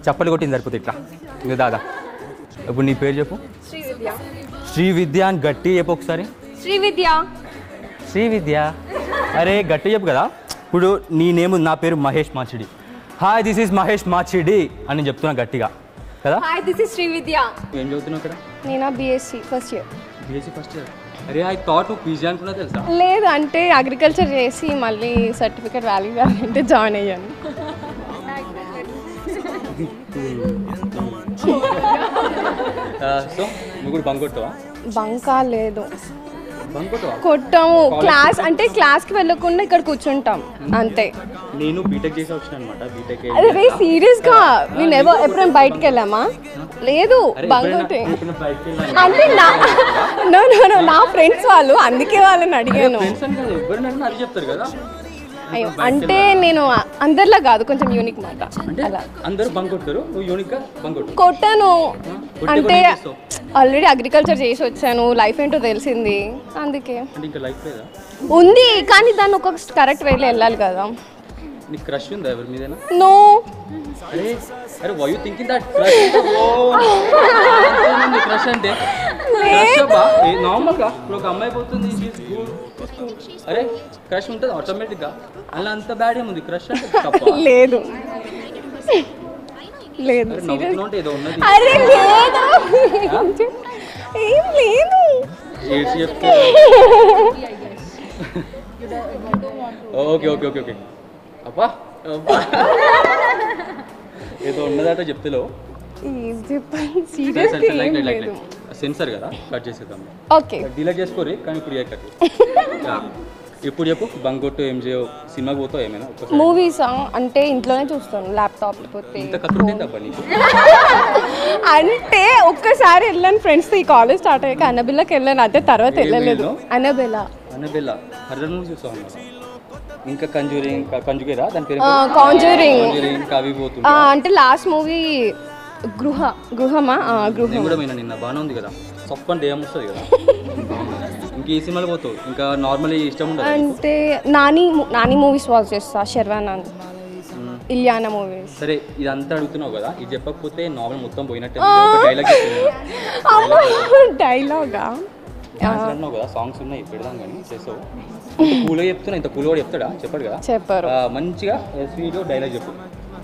చప్పలు కొట్టింది సరిపోతుంది ఇట్లా ఇంకా దాదా ఇప్పుడు నీ పేరు చెప్పు శ్రీ విద్య శ్రీ విద్య అని గట్టి చెప్పు ఒకసారి శ్రీ విద్య శ్రీ విద్య అరే గట్టి చెప్పు కదా ఇప్పుడు నీ నేమ్ నా పేరు Mahesh Machidi hi this is Mahesh Machidi అని నేను చెప్తున్నా గట్టిగా కదా hi this is Sri Vidya ఏం చదువుతున్నావు ఇక్కడ నేను BSc first year BSc first year అరే ఐ థాట్ నువ్వు పీజీ అనుకున్నా తెలుసా లేదు అంటే అగ్రికల్చర్ చేసి మళ్ళీ సర్టిఫికేట్ వాల్యూ అంటే జాయిన్ అయ్యాను సో నువ్వు కూడా బంక్ కొట్టావా బంకా లేదు బంక్ కొట్టావా కొట్టాము క్లాస్ అంటే క్లాస్కి వెళ్ళకుండా ఇక్కడ కూర్చుంటాం అంతే నేను బీటెక్ చేసి వచ్చిన అనమాట బీటెక్ అరే సీరియస్ గా నేను ఎవో ఎప్పుడైనా బయటకు వెళ్ళామా లేదు బంగోటే అంటే నా నో నో నో నా ఫ్రెండ్స్ వాళ్ళు అందుకే వాళ్ళని అడిగాను ఫ్రెండ్స్ అని కదా ఎవరిని అడిగినా అది చెప్తారు కదా అయ్యో అంటే నేను అందరిలా కాదు కొంచెం యూనిక్ మాట అంటే అందరూ బంక్ కొడతారు నువ్వు యూనిక్ గా బంక్ కొట్టు కొట్టాను కొట్టి అంటే ఏం చేస్తావు? ఆల్రెడీ అగ్రికల్చర్ చేసి వచ్చాను లైఫ్ ఏంటో తెలిసింది అందుకే అంటే ఇంకా లైఫ్ లేదా ఉంది కానీ దాన్ని ఒక కరెక్ట్ వేలో వెళ్ళాలి కదా నీకు క్రష్ ఉందా ఎవరి మీదైనా నో అరే అరే why you thinking that crush అంటే నార్మల్ గా ఇప్పుడు ఒక అమ్మాయి పోతుంది she's good, అరే క్రష్ ఉంటుంది ఆటోమేటిక్ గా అలా అంత బ్యాడ్ ఏముంది క్రష్ అంటే తప్ప లేదు లేదు అరే నవ్వుతున్నావు అంటే ఏదో ఉన్నది అరే లేదు ఏం లేదు ఏడ్చి చెప్తే ఓకే ఓకే ఓకే ఓకే అబ్బా అబ్బా ఏదో ఉన్నదట చెప్తేలో ఏం చెప్పాలి సీరియస్ లైక్ ఏం లైక్ లేదు సెన్సర్ కదా కట్ చేసేద్దాం ఓకే డిలీట్ చేసుకోరి కానీ ఇప్పుడు ఏ కట్ ఇప్పుడు చెప్పు బంగొట్టు ఏం చేయవు సినిమాకి పోతావు ఏమైనా ఒక్కసారి మూవీస్ అంటే ఇంట్లోనే చూస్తాను ల్యాప్టాప్ లేకపోతే ఇంత కత్తుడు తప్ప నీకు అంటే ఒక్కసారి వెళ్ళాను ఫ్రెండ్స్తో ఈ కాలేజ్ స్టార్ట్ అయ్యాక అన్నబిల్లకి వెళ్ళాను అదే తర్వాత ఏం వెళ్ళలేదు వెళ్ళావు? అన్నబిల్ల అనబెల్ల హర్రర్ మూవీ చూస్తావు అన్నమాట ఇంకా కంజూరింగ్ కంజుగేరా దాని పేరు కాంజూరింగ్ కంజూరింగ్ ఇంకా అవి పోతుంది అంటే లాస్ట్ మూవీ గృహ గృహమా ఆ, గృహం నేను కూడా పోయినా నిన్న బాగానే ఉంది కదా సొప్పని దేయం వస్తుంది కదా ఇంక ఈ సినిమాలు పోతావు ఇంకా నార్మల్ ఇష్టం ఉండదు అంటే నాని ము- నాని మూవీస్ వాచ్ చేస్తా శర్వానంద్ ఇలియానా మూవీస్ సరే ఇదంతా అడుగుతున్నావు కదా ఇది చెప్పకపోతే నార్మల్ మొత్తం పోయినట్టే డైలాగ్ డైలాగా అన్నావు కదా సాంగ్స్ ఉన్నాయి పెడదాం కానీ చేసావు కూల్గా చెప్తున్నా ఇంత కూల్ కూడా చెప్తాడా చెప్పాడు కదా చెప్పారు ఆ, మంచిగా ఎస్వీలో డైలాగ్ చెప్పు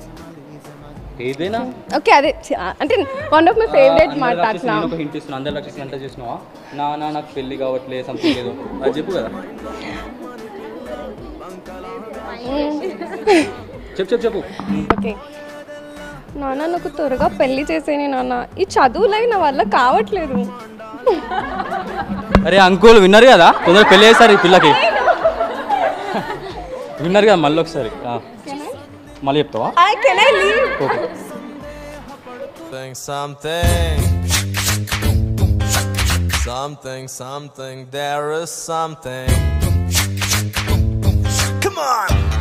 ఏదైనా ఓకే అదే చ- అంటే వన్ ఆఫ్ మై ఫేవరెట్ అందరి మాట రాక్షసి అట్లా నేను ఒక హింట్ ఇస్తున్నా అందరి రాక్షసి అంతా చేసినావా నా నా నాకు పెళ్లి కావట్లే సంథింగ్ ఏదో అది చెప్పు కదా చెప్పు చెప్పు చెప్పు ఓకే నాన్న నాకు త్వరగా పెళ్లి చేసేని నాన్న ఈ చదువులై నా వల్ల కావట్లేదు అరే అంకుల్ విన్నారు కదా తొందరగా పెళ్లి చేస్తారు ఈ పిల్లకి విన్నారు కదా మళ్ళీ ఒకసారి ఆ. మళ్ళీ చెప్తావా I can I leave okay Something, something. Something, something, there is something. Come on!